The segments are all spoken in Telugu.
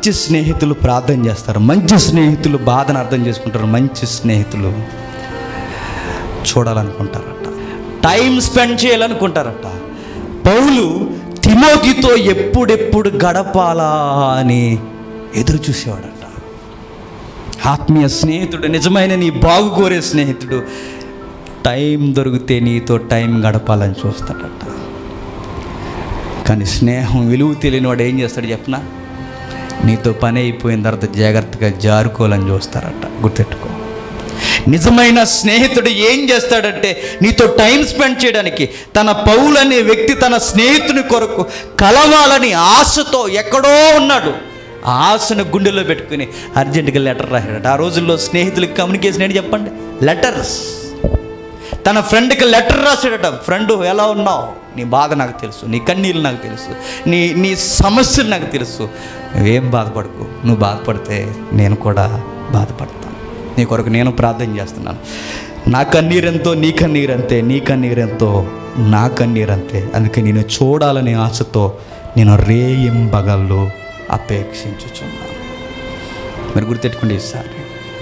మంచి స్నేహితులు ప్రార్థన చేస్తారు మంచి స్నేహితులు బాధను అర్థం చేసుకుంటారు మంచి స్నేహితులు చూడాలనుకుంటారట టైం స్పెండ్ చేయాలనుకుంటారట పౌలు తిమోతితో ఎప్పుడెప్పుడు గడపాలా అని ఎదురు చూసేవాడట ఆత్మీయ స్నేహితుడు నిజమైన నీ బాగు కోరే స్నేహితుడు టైం దొరికితే నీతో టైం గడపాలని చూస్తాడట కానీ స్నేహం విలువ తెలియని వాడు ఏం చేస్తాడు చెప్పనా నీతో పని అయిపోయిన తర్వాత జాగ్రత్తగా జారుకోవాలని చూస్తారట గుర్తెట్టుకో నిజమైన స్నేహితుడు ఏం చేస్తాడంటే నీతో టైం స్పెండ్ చేయడానికి తన పౌలు అనే వ్యక్తి తన స్నేహితుని కొరకు కలవాలని ఆశతో ఎక్కడో ఉన్నాడు ఆ ఆశను గుండెలో పెట్టుకుని అర్జెంటుగా లెటర్ రాశాడట ఆ రోజుల్లో స్నేహితులకి కమ్యూనికేషన్ ఏంటి చెప్పండి లెటర్స్ తన ఫ్రెండ్కి లెటర్ రాశాడట ఫ్రెండ్ ఎలా ఉన్నావు నీ బాధ నాకు తెలుసు నీ కన్నీళ్ళు నాకు తెలుసు నీ నీ సమస్యలు నాకు తెలుసు నువ్వేం బాధపడకు నువ్వు బాధపడితే నేను కూడా బాధపడతాను నీ కొరకు నేను ప్రార్థన చేస్తున్నాను నా కన్నీరెంతో నీ కన్నీరంతే నీ కన్నీరెంతో నా కన్నీరంతే అందుకే నేను చూడాలనే ఆశతో నేను రేయింబగళ్ళు అపేక్షించుచున్నాను మీరు గుర్తెట్టుకోండి ఈసారి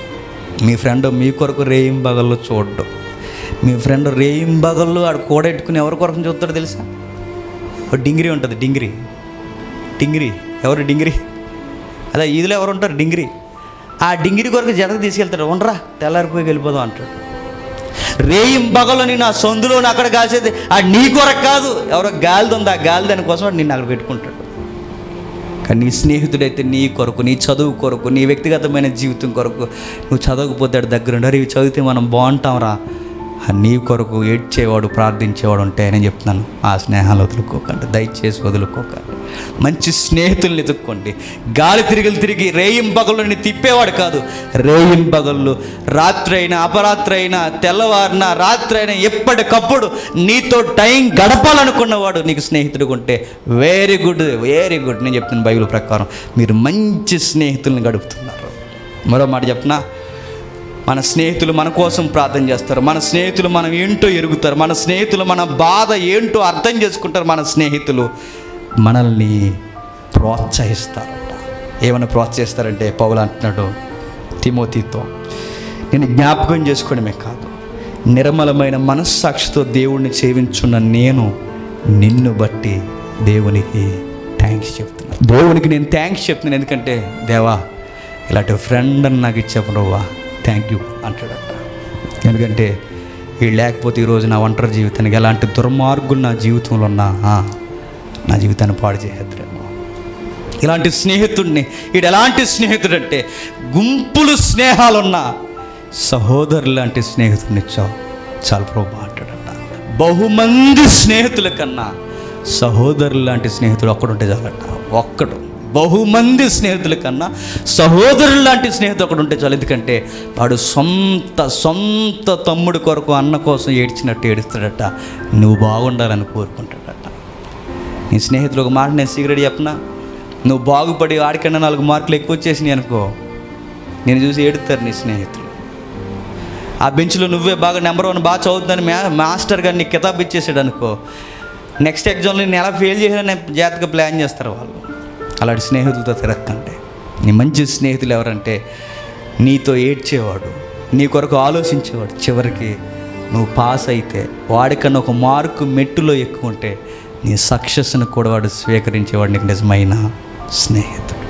మీ ఫ్రెండ్ మీ కొరకు రేయింబగళ్ళు చూడడం మీ ఫ్రెండ్ రేయింబగళ్ళు ఆడు కూడెట్టుకుని ఎవరి కొరకు చూస్తాడో తెలుసా ఒక డింగిరి ఉంటుంది డింగిరి డింగిరి ఎవరు డింగిరి అదే ఈదులో ఎవరు ఉంటారు డింగిరి ఆ డింగిరి కొరకు జడకు తీసుకెళ్తాడు ఉండరా తెల్లారిపోయి వెళ్ళిపోదాం అంటాడు రేయిం బగలని నా సొందులోని అక్కడ కాసేది ఆ నీ కొరకు కాదు ఎవరో గాలిది ఉంది ఆ గాలి దానికోసం వాడు నిన్ను అక్కడ పెట్టుకుంటాడు కానీ నీ స్నేహితుడైతే నీ కొరకు నీ చదువు కొరకు నీ వ్యక్తిగతమైన జీవితం కొరకు నువ్వు చదవకపోతే దగ్గర ఉండారు ఇవి చదివితే మనం బాగుంటాం రా ఆ నీ కొరకు ఏడ్చేవాడు ప్రార్థించేవాడు ఉంటే నేను చెప్తున్నాను ఆ స్నేహాలు వదులుకోకండి దయచేసి వదులుకోకండి మంచి స్నేహితుల్ని ఎదుక్కోండి గాలి తిరిగిలు తిరిగి రేయింబగళ్ళని తిప్పేవాడు కాదు రేయింబగళ్ళు రాత్రి అయినా అపరాత్రి అయినా తెల్లవారిన రాత్రి అయినా ఎప్పటికప్పుడు నీతో టైం గడపాలనుకున్నవాడు నీకు స్నేహితుడు ఉంటే వెరీ గుడ్ వెరీ గుడ్ నేను చెప్తున్న బైబిల్ ప్రకారం మీరు మంచి స్నేహితుల్ని గడుపుతున్నారు మరో మాట చెప్పనా మన స్నేహితులు మన కోసం ప్రార్థన చేస్తారు మన స్నేహితులు మనం ఏంటో ఎరుగుతారు మన స్నేహితులు మన బాధ ఏంటో అర్థం చేసుకుంటారు మన స్నేహితులు మనల్ని ప్రోత్సహిస్తారట ఏమైనా ప్రోత్సహిస్తారంటే పౌలు అంటున్నాడు తిమోతితో నేను జ్ఞాపకం చేసుకోవడమే కాదు నిర్మలమైన మనస్సాక్షితో దేవుణ్ణి సేవించున్న నేను నిన్ను బట్టి దేవునికి థ్యాంక్స్ చెప్తున్నాను దేవునికి నేను థ్యాంక్స్ చెప్తున్నాను ఎందుకంటే దేవా ఇలాంటి ఫ్రెండ్ అని నాకు ఇచ్చా ప్రభా థ్యాంక్ యూ అంటాడట ఎందుకంటే వీళ్ళు లేకపోతే ఈరోజు నా ఒంటరి జీవితానికి ఎలాంటి దుర్మార్గులు నా జీవితంలో ఉన్నా ఆ, నా జీవితాన్ని పాడు చేసేద్దరేమో ఇలాంటి స్నేహితుడిని వీడు ఎలాంటి స్నేహితుడు అంటే గుంపులు స్నేహాలున్నా సహోదరు లాంటి స్నేహితుడిని ఇచ్చావు చాలు ప్రభు అంటాడట బహుమంది స్నేహితుల కన్నా సహోదరులు లాంటి స్నేహితుడు ఒక్కడుంటే చాలట ఒక్కడు బహుమంది స్నేహితుల కన్నా సహోదరులు లాంటి స్నేహితుడు ఒకడు ఉంటే చాలు ఎందుకంటే వాడు సొంత సొంత తమ్ముడి కొరకు అన్న కోసం ఏడ్చినట్టు ఏడుస్తాడట నువ్వు బాగుండాలని కోరుకుంటాడట నీ స్నేహితులు ఒక మాట నేను సిగరెట్ చెప్పనా నువ్వు బాగుపడి ఆడికన్నా నాలుగు మార్కులు ఎక్కువ వచ్చేసినాయి అనుకో నేను చూసి ఏడుతారు నీ స్నేహితులు ఆ బెంచ్లో నువ్వే బాగా నెంబర్ వన్ బాగా చదువుతుందని మా మాస్టర్ గారు నీకు కితాబ్ ఇచ్చేసాడు అనుకో నెక్స్ట్ ఎగ్జామ్లో నేను ఎలా ఫెయిల్ చేసినా నేను జాగ్రత్తగా ప్లాన్ చేస్తారు వాళ్ళు అలాంటి స్నేహితులతో తిరక్కంటే నీ మంచి స్నేహితులు ఎవరంటే నీతో ఏడ్చేవాడు నీ కొరకు ఆలోచించేవాడు చివరికి నువ్వు పాస్ అయితే వాడికన్నా ఒక మార్కు మెట్టులో ఎక్కువ ఉంటే నీ సక్సెస్ను కూడా వాడు స్వీకరించేవాడు నీకు నిజమైన స్నేహితుడు